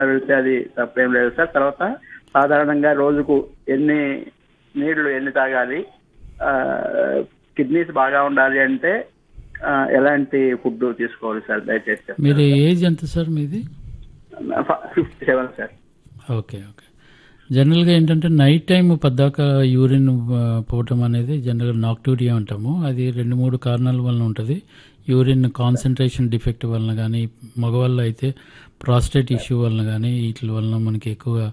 వెళ్తే అది తప్పేం లేదు సార్ తర్వాత సాధారణంగా రోజుకు ఎన్ని నీళ్లు ఎన్ని తాగాలి కిడ్నీస్ బాగా ఉండాలి అంటే ఆ, ఎలాంటి ఫుడ్ తీసుకోవాలి సార్ దయచేసి చెప్తారా? మీరు ఏజ్ ఎంత సార్ మీది fifty seven sir okay okay జనరల్గా ఏంటంటే నైట్ టైం పద్దాక యూరిన్ ఆ, పోవటం అనేది జనరల్గా నాక్టూరియా అంటాము అది రెండు మూడు కారణాల వలన ఉంటుంది యూరిన్ కాన్సన్ట్రేషన్ డిఫెక్ట్ వలన కానీ మగవాళ్ళు అయితే ప్రాస్టేట్ ఇష్యూ వలన కానీ వీటి వలన మనకి ఎక్కువ